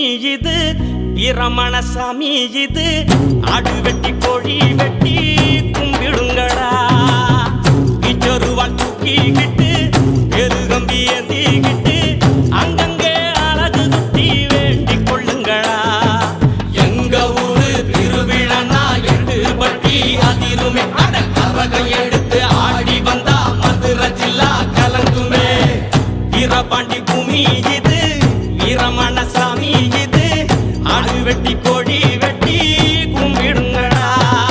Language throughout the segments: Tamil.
இது வீரமண சாமி இது ஆடு வெட்டி கோழி வெட்டி கும்பிடுங்கடா இச்சொருவாள் தூக்கிக்கிட்டு எருகம்பி ஏந்திக்கிட்டு அங்கங்கே அழகு குத்தி வேண்டிக் கொள்ளுங்களா எங்க ஊரு திருவிழா எட்டு பட்டி அதிருமே அட கரகம் எடுத்து ஆடி வந்தா மதுரை ஜில்லா கலங்குமே வீரபாண்டி பூமி இது வீரமண சாமி இது ஆடு வெட்டி கோழி வெட்டி கும்பிடுங்கடா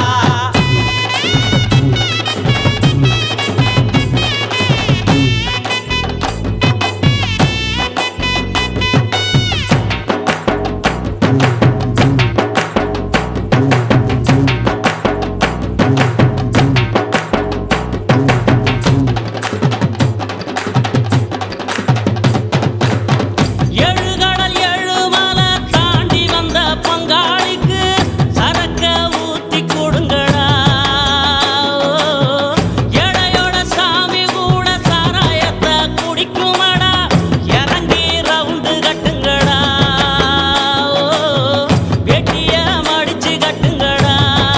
ஏழு கடல் ஏழு மலை தாண்டி வந்த பங்காளிக்கு சரக்க ஊத்தி கொடுங்கடா ஏழையோட சாமி கூட சாராயத்தை குடிக்குமடா இறங்கி ரவுண்டு கட்டுங்கடா வெட்டிய மடிச்சு கட்டுங்கடா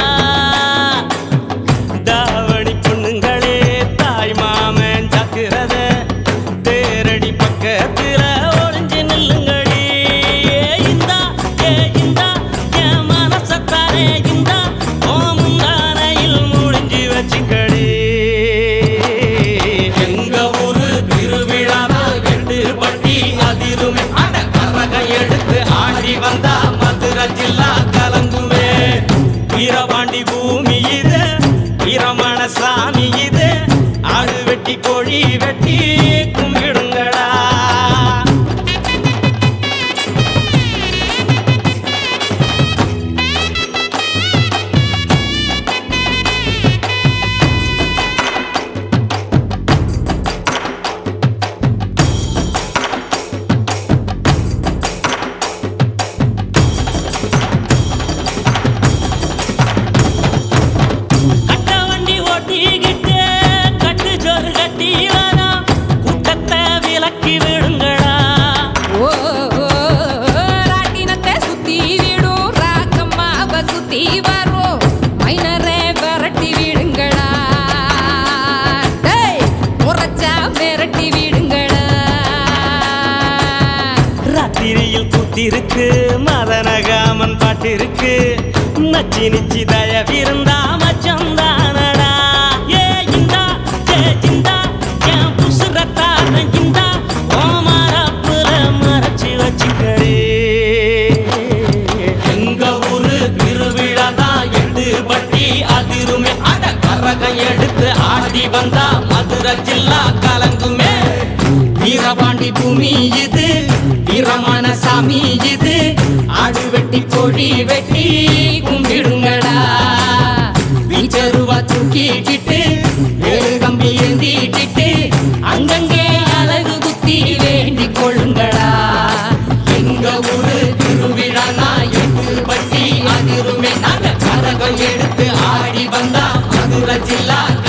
தாவணி பொண்ணுங்களே தாய் மாமன் ஜாக்கிரத தேரடி பக்கத்துல ஒளிஞ்சு நில்லுங்கடி ஏ இந்தா ஏ இந்தா என் மனசத்தாரே இந்தா ஓ முந்தானையில் முடிஞ்சு வச்சுக்கடி எங்க ஊரு திருவிழா எட்டு பட்டி அதிருமே அட கரகம் எடுத்து ஆடி வந்தா மதுரை ஜில்லா கலங்குமே வீரபாண்டி பூமி இது வீரமண சாமி இது ஆடு வெட்டி கோழி வெட்டி கும்பிடுங்கடா கட்ட வண்டி ஓட்டிக்கிட்டு கட்டு ஜோறு கட்டி வரோம் கூட்டத்தை விலக்கி விடுங்கடா ஓ ராட்டினத்தை சுத்தி விடும் ராக்கம்மாவ சுத்தி வரும் மைனரே விரட்டி விடுங்கடா டேய் முறைச்சா விரட்டி விடுங்கடா ராத்திரியில் கூத்திருக்கு மதனகாமன் பாட்டிருக்கு நச்சி நிச்சி தயவிருந்தா மச்சந்தானடா ஏ இந்தா ஏ இந்தா என் புசுரத்தான இந்தா ஓ மரப்புல மறைச்சு வச்சுக்கடே எங்க ஊரு திருவிழா தான் எட்டு பட்டி அதிருமே அட கரகம் எடுத்து ஆடி வந்தா மதுரை ஜில்லா கலங்குமே வீரபாண்டி பூமி இது வீரமான சாமி இது ஆடு வெட்டி கோழி வெட்டி கும்பிடுங்கடா வீச்சருவா தூக்கிக்கிட்டு வேறு கம்பி ஏந்திக்கிட்டு அங்கங்கே அழகு குத்தி வேண்டிக் கொள்ளுங்கடா எங்க ஊரு திருவிழா எட்டு பட்டி அதிருமே நாங்க கரகம் எடுத்து ஆடி வந்தா மதுரை ஜில்லா